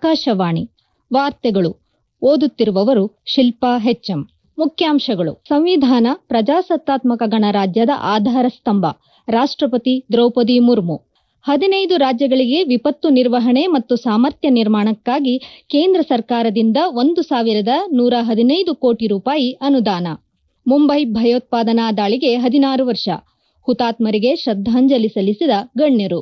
ಆಕಾಶವಾಣಿ ವಾರ್ತೆಗಳು ಓದುತ್ತಿರುವವರು ಶಿಲ್ಪಾ ಹೆಚ್ಎಂ ಮುಖ್ಯಾಂಶಗಳು ಸಂವಿಧಾನ ಪ್ರಜಾಸತ್ತಾತ್ಮಕ ಗಣರಾಜ್ಯದ ಆಧಾರ ಸ್ತಂಭ ರಾಷ್ಟ್ರಪತಿ ದ್ರೌಪದಿ ಮುರ್ಮು ಹದಿನೈದು ರಾಜ್ಯಗಳಿಗೆ ವಿಪತ್ತು ನಿರ್ವಹಣೆ ಮತ್ತು ಸಾಮರ್ಥ್ಯ ನಿರ್ಮಾಣಕ್ಕಾಗಿ ಕೇಂದ್ರ ಸರ್ಕಾರದಿಂದ ಒಂದು ಸಾವಿರದ ನೂರ ಹದಿನೈದು ಕೋಟಿ ರೂಪಾಯಿ ಅನುದಾನ ಮುಂಬೈ ಭಯೋತ್ಪಾದನಾ ದಾಳಿಗೆ ಹದಿನಾರು ವರ್ಷ ಹುತಾತ್ಮರಿಗೆ ಶ್ರದ್ದಾಂಜಲಿ ಸಲ್ಲಿಸಿದ ಗಣ್ಯರು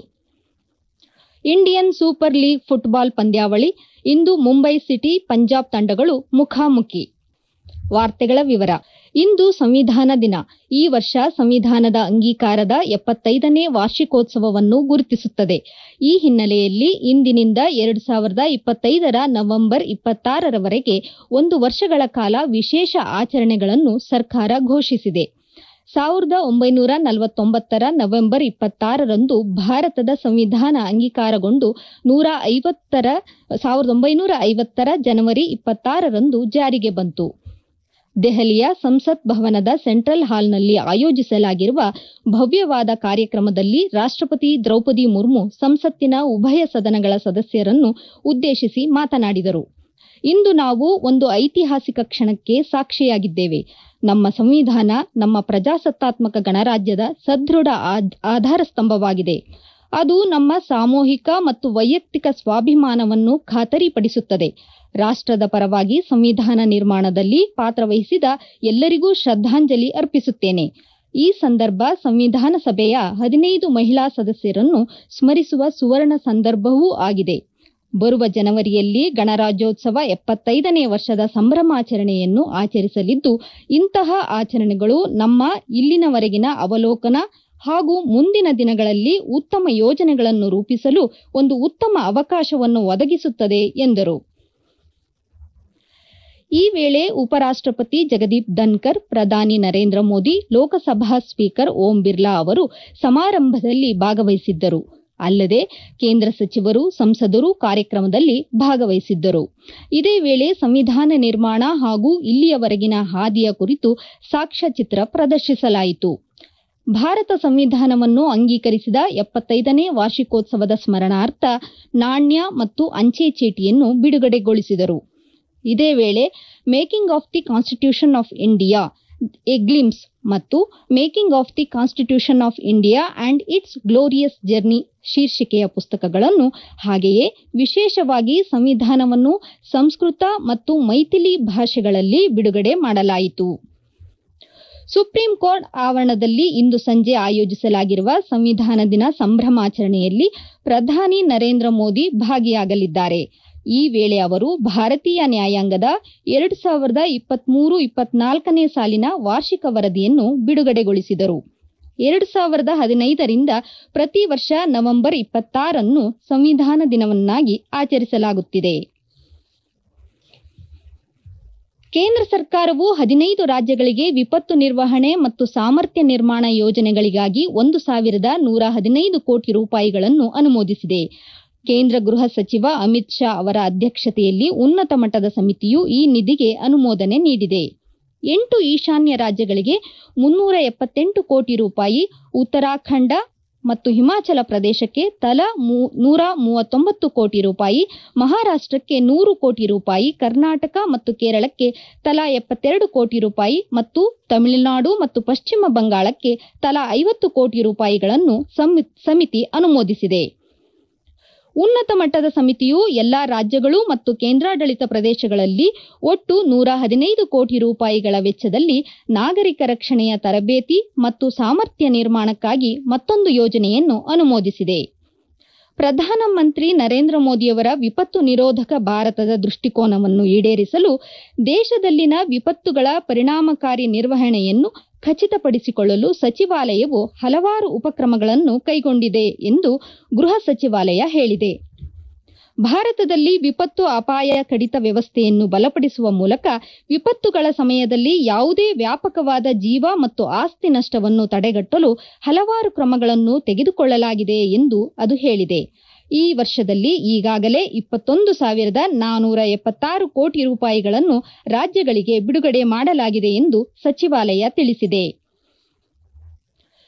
ಇಂಡಿಯನ್ ಸೂಪರ್ ಲೀಗ್ ಫುಟ್ಬಾಲ್ ಪಂದ್ಯಾವಳಿ ಇಂದು ಮುಂಬೈ ಸಿಟಿ ಪಂಜಾಬ್ ತಂಡಗಳು ಮುಖಾಮುಖಿ ವಾರ್ತೆಗಳ ವಿವರ ಇಂದು ಸಂವಿಧಾನ ದಿನ ಈ ವರ್ಷ ಸಂವಿಧಾನದ ಅಂಗೀಕಾರದ ಎಪ್ಪತ್ತೈದನೇ ವಾರ್ಷಿಕೋತ್ಸವವನ್ನು ಗುರುತಿಸುತ್ತದೆ ಈ ಹಿನ್ನೆಲೆಯಲ್ಲಿ ಇಂದಿನಿಂದ ಎರಡು ಸಾವಿರದ ಇಪ್ಪತ್ತೈದರ ನವೆಂಬರ್ ಇಪ್ಪತ್ತಾರರವರೆಗೆ ಒಂದು ವರ್ಷಗಳ ಕಾಲ ವಿಶೇಷ ಆಚರಣೆಗಳನ್ನು ಸರ್ಕಾರ ಘೋಷಿಸಿದೆ ಸಾವಿರದ ಒಂಬೈನೂರ ನಲವತ್ತೊಂಬತ್ತರ ನವೆಂಬರ್ ಇಪ್ಪತ್ತಾರರಂದು ಭಾರತದ ಸಂವಿಧಾನ ಅಂಗೀಕಾರಗೊಂಡು ನೂರ ಐವತ್ತರ ಸಾವಿರದ ಒಂಬೈನೂರ ಐವತ್ತರ ಜನವರಿ ಇಪ್ಪತ್ತಾರರಂದು ಜಾರಿಗೆ ಬಂತು ದೆಹಲಿಯ ಸಂಸತ್ ಭವನದ ಸೆಂಟ್ರಲ್ ಹಾಲ್ನಲ್ಲಿ ಆಯೋಜಿಸಲಾಗಿರುವ ಭವ್ಯವಾದ ಕಾರ್ಯಕ್ರಮದಲ್ಲಿ ರಾಷ್ಟ್ರಪತಿ ದ್ರೌಪದಿ ಮುರ್ಮು ಸಂಸತ್ತಿನ ಉಭಯ ಸದನಗಳ ಸದಸ್ಯರನ್ನು ಉದ್ದೇಶಿಸಿ ಮಾತನಾಡಿದರು ಇಂದು ನಾವು ಒಂದು ಐತಿಹಾಸಿಕ ಕ್ಷಣಕ್ಕೆ ಸಾಕ್ಷಿಯಾಗಿದ್ದೇವೆ ನಮ್ಮ ಸಂವಿಧಾನ ನಮ್ಮ ಪ್ರಜಾಸತ್ತಾತ್ಮಕ ಗಣರಾಜ್ಯದ ಸದೃಢ ಆಧಾರ ಸ್ತಂಭವಾಗಿದೆ ಅದು ನಮ್ಮ ಸಾಮೂಹಿಕ ಮತ್ತು ವೈಯಕ್ತಿಕ ಸ್ವಾಭಿಮಾನವನ್ನು ಖಾತರಿಪಡಿಸುತ್ತದೆ ರಾಷ್ಟ್ರದ ಪರವಾಗಿ ಸಂವಿಧಾನ ನಿರ್ಮಾಣದಲ್ಲಿ ಪಾತ್ರವಹಿಸಿದ ಎಲ್ಲರಿಗೂ ಶ್ರದ್ದಾಂಜಲಿ ಅರ್ಪಿಸುತ್ತೇನೆ ಈ ಸಂದರ್ಭ ಸಂವಿಧಾನ ಸಭೆಯ ಹದಿನೈದು ಮಹಿಳಾ ಸದಸ್ಯರನ್ನು ಸ್ಮರಿಸುವ ಸುವರ್ಣ ಸಂದರ್ಭವೂ ಆಗಿದೆ ಬರುವ ಜನವರಿಯಲ್ಲಿ ಗಣರಾಜ್ಯೋತ್ಸವ ಎಪ್ಪತ್ತೈದನೇ ವರ್ಷದ ಸಂಭ್ರಮಾಚರಣೆಯನ್ನು ಆಚರಿಸಲಿದ್ದು ಇಂತಹ ಆಚರಣೆಗಳು ನಮ್ಮ ಇಲ್ಲಿನವರೆಗಿನ ಅವಲೋಕನ ಹಾಗೂ ಮುಂದಿನ ದಿನಗಳಲ್ಲಿ ಉತ್ತಮ ಯೋಜನೆಗಳನ್ನು ರೂಪಿಸಲು ಒಂದು ಉತ್ತಮ ಅವಕಾಶವನ್ನು ಒದಗಿಸುತ್ತದೆ ಎಂದರು ಈ ವೇಳೆ ಉಪರಾಷ್ಟ್ರಪತಿ ಜಗದೀಪ್ ಧನ್ಕರ್ ಪ್ರಧಾನಿ ನರೇಂದ್ರ ಮೋದಿ ಲೋಕಸಭಾ ಸ್ಪೀಕರ್ ಓಂ ಬಿರ್ಲಾ ಅವರು ಸಮಾರಂಭದಲ್ಲಿ ಭಾಗವಹಿಸಿದ್ದರು ಅಲ್ಲದೆ ಕೇಂದ್ರ ಸಚಿವರು ಸಂಸದರು ಕಾರ್ಯಕ್ರಮದಲ್ಲಿ ಭಾಗವಹಿಸಿದ್ದರು ಇದೇ ವೇಳೆ ಸಂವಿಧಾನ ನಿರ್ಮಾಣ ಹಾಗೂ ಇಲ್ಲಿಯವರೆಗಿನ ಹಾದಿಯ ಕುರಿತು ಸಾಕ್ಷ್ಯಚಿತ್ರ ಪ್ರದರ್ಶಿಸಲಾಯಿತು ಭಾರತ ಸಂವಿಧಾನವನ್ನು ಅಂಗೀಕರಿಸಿದ ಎಪ್ಪತ್ತೈದನೇ ವಾರ್ಷಿಕೋತ್ಸವದ ಸ್ಮರಣಾರ್ಥ ನಾಣ್ಯ ಮತ್ತು ಅಂಚೆ ಚೀಟಿಯನ್ನು ಬಿಡುಗಡೆಗೊಳಿಸಿದರು ಇದೇ ವೇಳೆ making of the constitution of India a glimpse ಮತ್ತು making of the constitution of India and its glorious journey ಶೀರ್ಷಿಕೆಯ ಪುಸ್ತಕಗಳನ್ನು ಹಾಗೆಯೇ ವಿಶೇಷವಾಗಿ ಸಂವಿಧಾನವನ್ನು ಸಂಸ್ಕೃತ ಮತ್ತು ಮೈಥಿಲಿ ಭಾಷೆಗಳಲ್ಲಿ ಬಿಡುಗಡೆ ಮಾಡಲಾಯಿತು ಸುಪ್ರೀಂ ಕೋರ್ಟ್ ಆವರಣದಲ್ಲಿ ಇಂದು ಸಂಜೆ ಆಯೋಜಿಸಲಾಗಿರುವ ಸಂವಿಧಾನ ದಿನ ಸಂಭ್ರಮಾಚರಣೆಯಲ್ಲಿ ಪ್ರಧಾನಿ ನರೇಂದ್ರ ಮೋದಿ ಭಾಗಿಯಾಗಲಿದ್ದಾರೆ ಈ ವೇಳೆ ಅವರು ಭಾರತೀಯ ನ್ಯಾಯಾಂಗದ ಎರಡು ಸಾವಿರದ ಇಪ್ಪತ್ಮೂರು ಇಪ್ಪತ್ನಾಲ್ಕನೇ ಸಾಲಿನ ವಾರ್ಷಿಕ ವರದಿಯನ್ನು ಬಿಡುಗಡೆಗೊಳಿಸಿದರು ಎರಡು ಸಾವಿರದ ಹದಿನೈದರಿಂದ ಪ್ರತಿ ವರ್ಷ ನವೆಂಬರ್ ಇಪ್ಪತ್ತಾರನ್ನು ಸಂವಿಧಾನ ದಿನವನ್ನಾಗಿ ಆಚರಿಸಲಾಗುತ್ತಿದೆ ಕೇಂದ್ರ ಸರ್ಕಾರವು ಹದಿನೈದು ರಾಜ್ಯಗಳಿಗೆ ವಿಪತ್ತು ನಿರ್ವಹಣೆ ಮತ್ತು ಸಾಮರ್ಥ್ಯ ನಿರ್ಮಾಣ ಯೋಜನೆಗಳಿಗಾಗಿ ಒಂದು ಸಾವಿರದ ನೂರ ಹದಿನೈದು ಕೋಟಿ ರೂಪಾಯಿಗಳನ್ನು ಅನುಮೋದಿಸಿದೆ ಕೇಂದ್ರ ಗೃಹ ಸಚಿವ ಅಮಿತ್ ಶಾ ಅವರ ಅಧ್ಯಕ್ಷತೆಯಲ್ಲಿ ಉನ್ನತ ಮಟ್ಟದ ಸಮಿತಿಯು ಈ ನಿಧಿಗೆ ಅನುಮೋದನೆ ನೀಡಿದೆ ಎಂಟು ಈಶಾನ್ಯ ರಾಜ್ಯಗಳಿಗೆ ಮುನ್ನೂರ ಎಪ್ಪತ್ತೆಂಟು ಕೋಟಿ ರೂಪಾಯಿ ಉತ್ತರಾಖಂಡ ಮತ್ತು ಹಿಮಾಚಲ ಪ್ರದೇಶಕ್ಕೆ ತಲಾ ನೂರ ಮೂವತ್ತೊಂಬತ್ತು ಕೋಟಿ ರೂಪಾಯಿ ಮಹಾರಾಷ್ಟಕ್ಕೆ ನೂರು ಕೋಟಿ ರೂಪಾಯಿ ಕರ್ನಾಟಕ ಮತ್ತು ಕೇರಳಕ್ಕೆ ತಲಾ ಎಪ್ಪತ್ತೆರಡು ಕೋಟಿ ರೂಪಾಯಿ ಮತ್ತು ತಮಿಳುನಾಡು ಮತ್ತು ಪಶ್ಚಿಮ ಬಂಗಾಳಕ್ಕೆ ತಲಾ ಐವತ್ತು ಕೋಟಿ ರೂಪಾಯಿಗಳನ್ನು ಸಮಿತಿ ಅನುಮೋದಿಸಿದೆ ಉನ್ನತ ಮಟ್ಟದ ಸಮಿತಿಯು ಎಲ್ಲಾ ರಾಜ್ಯಗಳು ಮತ್ತು ಕೇಂದ್ರಾಡಳಿತ ಪ್ರದೇಶಗಳಲ್ಲಿ ಒಟ್ಟು ನೂರ ಹದಿನೈದು ಕೋಟಿ ರೂಪಾಯಿಗಳ ವೆಚ್ಚದಲ್ಲಿ ನಾಗರಿಕ ರಕ್ಷಣೆಯ ತರಬೇತಿ ಮತ್ತು ಸಾಮರ್ಥ್ಯ ನಿರ್ಮಾಣಕ್ಕಾಗಿ ಮತ್ತೊಂದು ಯೋಜನೆಯನ್ನು ಅನುಮೋದಿಸಿದೆ ಪ್ರಧಾನಮಂತ್ರಿ ನರೇಂದ್ರ ಮೋದಿಯವರ ವಿಪತ್ತು ನಿರೋಧಕ ಭಾರತದ ದೃಷ್ಟಿಕೋನವನ್ನು ಈಡೇರಿಸಲು ದೇಶದಲ್ಲಿನ ವಿಪತ್ತುಗಳ ಪರಿಣಾಮಕಾರಿ ನಿರ್ವಹಣೆಯನ್ನು ಖಚಿತಪಡಿಸಿಕೊಳ್ಳಲು ಸಚಿವಾಲಯವು ಹಲವಾರು ಉಪಕ್ರಮಗಳನ್ನು ಕೈಗೊಂಡಿದೆ ಎಂದು ಗೃಹ ಸಚಿವಾಲಯ ಹೇಳಿದೆ ಭಾರತದಲ್ಲಿ ವಿಪತ್ತು ಅಪಾಯ ಕಡಿತ ವ್ಯವಸ್ಥೆಯನ್ನು ಬಲಪಡಿಸುವ ಮೂಲಕ ವಿಪತ್ತುಗಳ ಸಮಯದಲ್ಲಿ ಯಾವುದೇ ವ್ಯಾಪಕವಾದ ಜೀವ ಮತ್ತು ಆಸ್ತಿ ನಷ್ಟವನ್ನು ತಡೆಗಟ್ಟಲು ಹಲವಾರು ಕ್ರಮಗಳನ್ನು ತೆಗೆದುಕೊಳ್ಳಲಾಗಿದೆ ಎಂದು ಅದು ಹೇಳಿದೆ ಈ ವರ್ಷದಲ್ಲಿ ಈಗಾಗಲೇ ಇಪ್ಪತ್ತೊಂದು ಸಾವಿರದ ನಾನೂರ ಎಪ್ಪತ್ತಾರು ಕೋಟಿ ರೂಪಾಯಿಗಳನ್ನು ರಾಜ್ಯಗಳಿಗೆ ಬಿಡುಗಡೆ ಮಾಡಲಾಗಿದೆ ಎಂದು ಸಚಿವಾಲಯ ತಿಳಿಸಿದೆ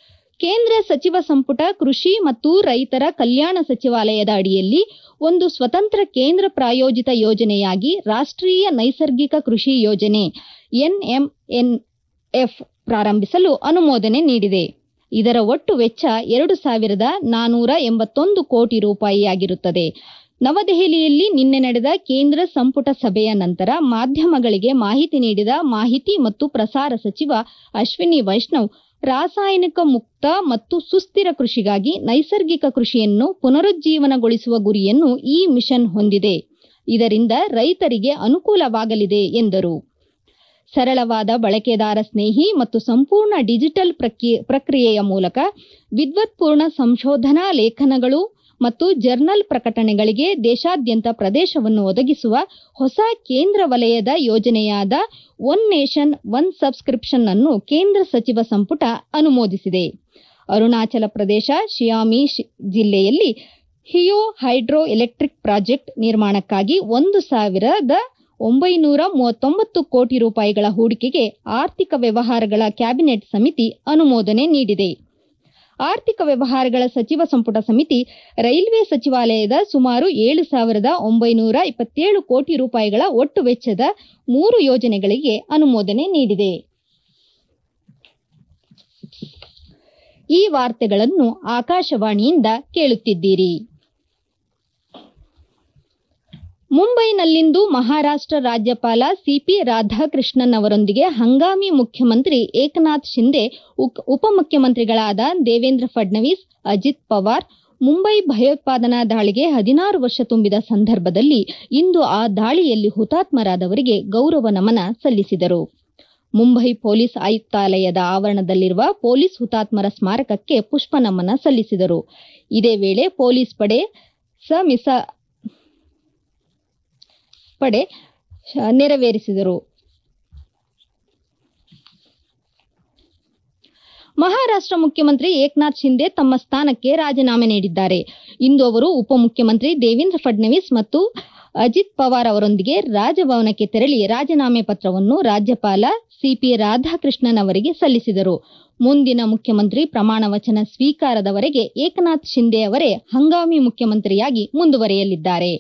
ಕೇಂದ್ರ ಸಚಿವ ಸಂಪುಟ ಕೃಷಿ ಮತ್ತು ರೈತರ ಕಲ್ಯಾಣ ಸಚಿವಾಲಯದ ಅಡಿಯಲ್ಲಿ ಒಂದು ಸ್ವತಂತ್ರ ಕೇಂದ್ರ ಪ್ರಾಯೋಜಿತ ಯೋಜನೆಯಾಗಿ ರಾಷ್ಟ್ರೀಯ ನೈಸರ್ಗಿಕ ಕೃಷಿ ಯೋಜನೆ ಎನ್ಎಂಎನ್ಎಫ್ ಪ್ರಾರಂಭಿಸಲು ಅನುಮೋದನೆ ನೀಡಿದೆ ಇದರ ಒಟ್ಟು ವೆಚ್ಚ ಎರಡು ಸಾವಿರದ ನಾನೂರ ಎಂಬತ್ತೊಂದು ಕೋಟಿ ರೂಪಾಯಿಯಾಗಿರುತ್ತದೆ ನವದೆಹಲಿಯಲ್ಲಿ ನಿನ್ನೆ ನಡೆದ ಕೇಂದ್ರ ಸಂಪುಟ ಸಭೆಯ ನಂತರ ಮಾಧ್ಯಮಗಳಿಗೆ ಮಾಹಿತಿ ನೀಡಿದ ಮಾಹಿತಿ ಮತ್ತು ಪ್ರಸಾರ ಸಚಿವ ಅಶ್ವಿನಿ ವೈಷ್ಣವ್ ರಾಸಾಯನಿಕ ಮುಕ್ತ ಮತ್ತು ಸುಸ್ಥಿರ ಕೃಷಿಗಾಗಿ ನೈಸರ್ಗಿಕ ಕೃಷಿಯನ್ನು ಪುನರುಜ್ಜೀವನಗೊಳಿಸುವ ಗುರಿಯನ್ನು ಈ ಮಿಷನ್ ಹೊಂದಿದೆ ಇದರಿಂದ ರೈತರಿಗೆ ಅನುಕೂಲವಾಗಲಿದೆ ಎಂದರು ಸರಳವಾದ ಬಳಕೆದಾರ ಸ್ನೇಹಿ ಮತ್ತು ಸಂಪೂರ್ಣ ಡಿಜಿಟಲ್ ಪ್ರಕ್ರಿಯೆಯ ಮೂಲಕ ವಿದ್ವತ್ಪೂರ್ಣ ಸಂಶೋಧನಾ ಲೇಖನಗಳು ಮತ್ತು ಜರ್ನಲ್ ಪ್ರಕಟಣೆಗಳಿಗೆ ದೇಶಾದ್ಯಂತ ಪ್ರದೇಶವನ್ನು ಒದಗಿಸುವ ಹೊಸ ಕೇಂದ್ರ ವಲಯದ ಯೋಜನೆಯಾದ ಒನ್ ನೇಷನ್ ಒನ್ ಸಬ್ಸ್ಕ್ರಿಪ್ಷನ್ ಅನ್ನು ಕೇಂದ್ರ ಸಚಿವ ಸಂಪುಟ ಅನುಮೋದಿಸಿದೆ ಅರುಣಾಚಲ ಪ್ರದೇಶ ಶಿಯಾಮಿ ಜಿಲ್ಲೆಯಲ್ಲಿ ಹಿಯೋ ಹೈಡ್ರೋ ಎಲೆಕ್ಟ್ರಿಕ್ ಪ್ರಾಜೆಕ್ಟ್ ನಿರ್ಮಾಣಕ್ಕಾಗಿ ಒಂದು ಸಾವಿರದ ಒಂಬೈನೂರ ಮೂವತ್ತೊಂಬತ್ತು ಕೋಟಿ ರೂಪಾಯಿಗಳ ಹೂಡಿಕೆಗೆ ಆರ್ಥಿಕ ವ್ಯವಹಾರಗಳ ಕ್ಯಾಬಿನೆಟ್ ಸಮಿತಿ ಅನುಮೋದನೆ ನೀಡಿದೆ ಆರ್ಥಿಕ ವ್ಯವಹಾರಗಳ ಸಚಿವ ಸಂಪುಟ ಸಮಿತಿ ರೈಲ್ವೆ ಸಚಿವಾಲಯದ ಸುಮಾರು ಏಳು ಸಾವಿರದ ಒಂಬೈನೂರ ಇಪ್ಪತ್ತೇಳು ಕೋಟಿ ರೂಪಾಯಿಗಳ ಒಟ್ಟು ವೆಚ್ಚದ ಮೂರು ಯೋಜನೆಗಳಿಗೆ ಅನುಮೋದನೆ ನೀಡಿದೆ ಈ ವಾರ್ತೆಗಳನ್ನು ಆಕಾಶವಾಣಿಯಿಂದ ಕೇಳುತ್ತಿದ್ದೀರಿ ಮುಂಬೈನಲ್ಲಿಂದು ಮಹಾರಾಷ್ಟ್ರ ರಾಜ್ಯಪಾಲ ಸಿಪಿ ರಾಧಾಕೃಷ್ಣನ್ ಅವರೊಂದಿಗೆ ಹಂಗಾಮಿ ಮುಖ್ಯಮಂತ್ರಿ ಏಕನಾಥ್ ಶಿಂದೆ ಉಪಮುಖ್ಯಮಂತ್ರಿಗಳಾದ ದೇವೇಂದ್ರ ಫಡ್ನವೀಸ್ ಅಜಿತ್ ಪವಾರ್ ಮುಂಬೈ ಭಯೋತ್ಪಾದನಾ ದಾಳಿಗೆ ಹದಿನಾರು ವರ್ಷ ತುಂಬಿದ ಸಂದರ್ಭದಲ್ಲಿ ಇಂದು ಆ ದಾಳಿಯಲ್ಲಿ ಹುತಾತ್ಮರಾದವರಿಗೆ ಗೌರವ ನಮನ ಸಲ್ಲಿಸಿದರು ಮುಂಬೈ ಪೊಲೀಸ್ ಆಯುಕ್ತಾಲಯದ ಆವರಣದಲ್ಲಿರುವ ಪೊಲೀಸ್ ಹುತಾತ್ಮರ ಸ್ಮಾರಕಕ್ಕೆ ಪುಷ್ಪನಮನ ಸಲ್ಲಿಸಿದರು ಇದೇ ವೇಳೆ ಪೊಲೀಸ್ ಪಡೆ ಸಮಿಸ ಪಡೆ ನೆರವೇರಿಸಿದರು ಮಹಾರಾಷ್ಟ್ರ ಮುಖ್ಯಮಂತ್ರಿ ಏಕನಾಥ್ ಶಿಂದೆ ತಮ್ಮ ಸ್ಥಾನಕ್ಕೆ ರಾಜೀನಾಮೆ ನೀಡಿದ್ದಾರೆ ಇಂದು ಅವರು ಉಪಮುಖ್ಯಮಂತ್ರಿ ದೇವೇಂದ್ರ ಫಡ್ನವೀಸ್ ಮತ್ತು ಅಜಿತ್ ಪವಾರ್ ಅವರೊಂದಿಗೆ ರಾಜಭವನಕ್ಕೆ ತೆರಳಿ ರಾಜೀನಾಮೆ ಪತ್ರವನ್ನು ರಾಜ್ಯಪಾಲ ಸಿಪಿ ರಾಧಾಕೃಷ್ಣನ್ ಅವರಿಗೆ ಸಲ್ಲಿಸಿದರು ಮುಂದಿನ ಮುಖ್ಯಮಂತ್ರಿ ಪ್ರಮಾಣ ವಚನ ಸ್ವೀಕಾರದವರೆಗೆ ಏಕನಾಥ್ ಶಿಂದೆ ಅವರೇ ಹಂಗಾಮಿ ಮುಖ್ಯಮಂತ್ರಿಯಾಗಿ ಮುಂದುವರಿಯಲಿದ್ದಾರೆ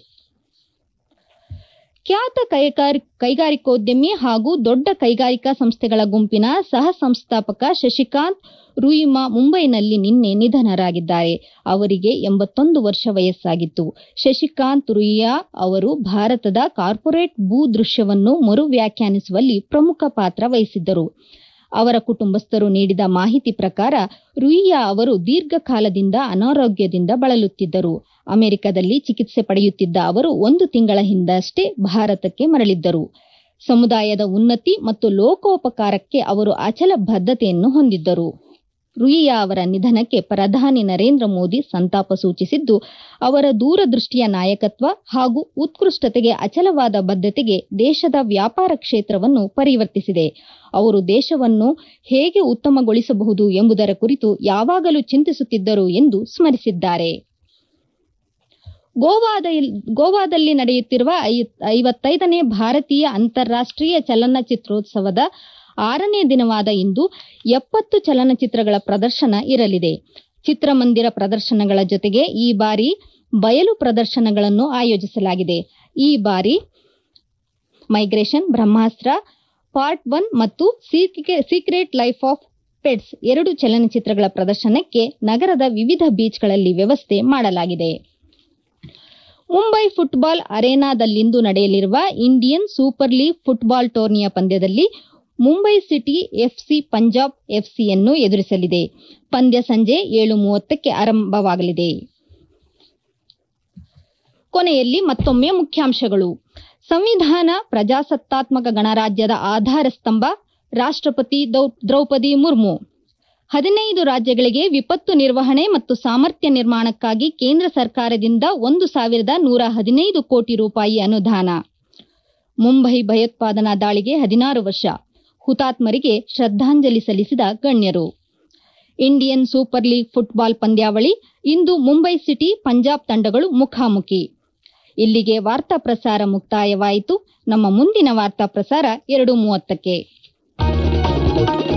ಖ್ಯಾತ ಕೈಗಾರಿಕೋದ್ಯಮಿ ಹಾಗೂ ದೊಡ್ಡ ಕೈಗಾರಿಕಾ ಸಂಸ್ಥೆಗಳ ಗುಂಪಿನ ಸಹ ಸಂಸ್ಥಾಪಕ ಶಶಿಕಾಂತ್ ರುಯಿಮಾ ಮುಂಬೈನಲ್ಲಿ ನಿನ್ನೆ ನಿಧನರಾಗಿದ್ದಾರೆ ಅವರಿಗೆ ಎಂಬತ್ತೊಂದು ವರ್ಷ ವಯಸ್ಸಾಗಿತ್ತು ಶಶಿಕಾಂತ್ ರುಯಿಯಾ ಅವರು ಭಾರತದ ಕಾರ್ಪೊರೇಟ್ ಭೂ ದೃಶ್ಯವನ್ನು ಮರು ವ್ಯಾಖ್ಯಾನಿಸುವಲ್ಲಿ ಪ್ರಮುಖ ಪಾತ್ರ ವಹಿಸಿದ್ದರು ಅವರ ಕುಟುಂಬಸ್ಥರು ನೀಡಿದ ಮಾಹಿತಿ ಪ್ರಕಾರ ರುಯಿಯಾ ಅವರು ದೀರ್ಘಕಾಲದಿಂದ ಅನಾರೋಗ್ಯದಿಂದ ಬಳಲುತ್ತಿದ್ದರು ಅಮೆರಿಕದಲ್ಲಿ ಚಿಕಿತ್ಸೆ ಪಡೆಯುತ್ತಿದ್ದ ಅವರು ಒಂದು ತಿಂಗಳ ಹಿಂದಷ್ಟೇ ಭಾರತಕ್ಕೆ ಮರಳಿದ್ದರು ಸಮುದಾಯದ ಉನ್ನತಿ ಮತ್ತು ಲೋಕೋಪಕಾರಕ್ಕೆ ಅವರು ಅಚಲ ಬದ್ಧತೆಯನ್ನು ಹೊಂದಿದ್ದರು ರುಯಿಯಾ ಅವರ ನಿಧನಕ್ಕೆ ಪ್ರಧಾನಿ ನರೇಂದ್ರ ಮೋದಿ ಸಂತಾಪ ಸೂಚಿಸಿದ್ದು ಅವರ ದೂರದೃಷ್ಟಿಯ ನಾಯಕತ್ವ ಹಾಗೂ ಉತ್ಕೃಷ್ಟತೆಗೆ ಅಚಲವಾದ ಬದ್ಧತೆಗೆ ದೇಶದ ವ್ಯಾಪಾರ ಕ್ಷೇತ್ರವನ್ನು ಪರಿವರ್ತಿಸಿದೆ ಅವರು ದೇಶವನ್ನು ಹೇಗೆ ಉತ್ತಮಗೊಳಿಸಬಹುದು ಎಂಬುದರ ಕುರಿತು ಯಾವಾಗಲೂ ಚಿಂತಿಸುತ್ತಿದ್ದರು ಎಂದು ಸ್ಮರಿಸಿದ್ದಾರೆ ಗೋವಾದಲ್ಲಿ ನಡೆಯುತ್ತಿರುವ ಐವತ್ತೈದನೇ ಭಾರತೀಯ ಅಂತಾರಾಷ್ಟೀಯ ಚಲನಚಿತ್ರೋತ್ಸವದ ಆರನೇ ದಿನವಾದ ಇಂದು ಎಪ್ಪತ್ತು ಚಲನಚಿತ್ರಗಳ ಪ್ರದರ್ಶನ ಇರಲಿದೆ ಚಿತ್ರಮಂದಿರ ಪ್ರದರ್ಶನಗಳ ಜೊತೆಗೆ ಈ ಬಾರಿ ಬಯಲು ಪ್ರದರ್ಶನಗಳನ್ನು ಆಯೋಜಿಸಲಾಗಿದೆ ಈ ಬಾರಿ ಮೈಗ್ರೇಷನ್ ಬ್ರಹ್ಮಾಸ್ತ್ರ ಪಾರ್ಟ್ ಒನ್ ಮತ್ತು ಸೀಕ್ರೆಟ್ ಲೈಫ್ ಆಫ್ ಪೆಟ್ಸ್ ಎರಡು ಚಲನಚಿತ್ರಗಳ ಪ್ರದರ್ಶನಕ್ಕೆ ನಗರದ ವಿವಿಧ ಬೀಚ್ಗಳಲ್ಲಿ ವ್ಯವಸ್ಥೆ ಮಾಡಲಾಗಿದೆ ಮುಂಬೈ ಫುಟ್ಬಾಲ್ ಅರೇನಾದಲ್ಲಿಂದು ನಡೆಯಲಿರುವ ಇಂಡಿಯನ್ ಸೂಪರ್ ಲೀಗ್ ಫುಟ್ಬಾಲ್ ಟೂರ್ನಿಯ ಪಂದ್ಯದಲ್ಲಿ ಮುಂಬೈ ಸಿಟಿ ಎಫ್ಸಿ ಪಂಜಾಬ್ ಎಫ್ಸಿಯನ್ನು ಎದುರಿಸಲಿದೆ ಪಂದ್ಯ ಸಂಜೆ ಏಳು ಮೂವತ್ತಕ್ಕೆ ಆರಂಭವಾಗಲಿದೆ ಕೊನೆಯಲ್ಲಿ ಮತ್ತೊಮ್ಮೆ ಮುಖ್ಯಾಂಶಗಳು ಸಂವಿಧಾನ ಪ್ರಜಾಸತ್ತಾತ್ಮಕ ಗಣರಾಜ್ಯದ ಆಧಾರ ಸ್ತಂಭ ರಾಷ್ಟ್ರಪತಿ ದ್ರೌಪದಿ ಮುರ್ಮು ಹದಿನೈದು ರಾಜ್ಯಗಳಿಗೆ ವಿಪತ್ತು ನಿರ್ವಹಣೆ ಮತ್ತು ಸಾಮರ್ಥ್ಯ ನಿರ್ಮಾಣಕ್ಕಾಗಿ ಕೇಂದ್ರ ಸರ್ಕಾರದಿಂದ ಒಂದು ಸಾವಿರದ ನೂರ ಹದಿನೈದು ಕೋಟಿ ರೂಪಾಯಿ ಅನುದಾನ ಮುಂಬೈ ಭಯೋತ್ಪಾದನಾ ದಾಳಿಗೆ ಹದಿನಾರು ವರ್ಷ ಹುತಾತ್ಮರಿಗೆ ಶ್ರದ್ಧಾಂಜಲಿ ಸಲ್ಲಿಸಿದ ಗಣ್ಯರು ಇಂಡಿಯನ್ ಸೂಪರ್ ಲೀಗ್ ಫುಟ್ಬಾಲ್ ಪಂದ್ಯಾವಳಿ ಇಂದು ಮುಂಬೈ ಸಿಟಿ ಪಂಜಾಬ್ ತಂಡಗಳು ಮುಖಾಮುಖಿ ಇಲ್ಲಿಗೆ ವಾರ್ತಾ ಪ್ರಸಾರ ಮುಕ್ತಾಯವಾಯಿತು ನಮ್ಮ ಮುಂದಿನ ವಾರ್ತಾ ಪ್ರಸಾರ ಎರಡು ಮೂವತ್ತಕ್ಕೆ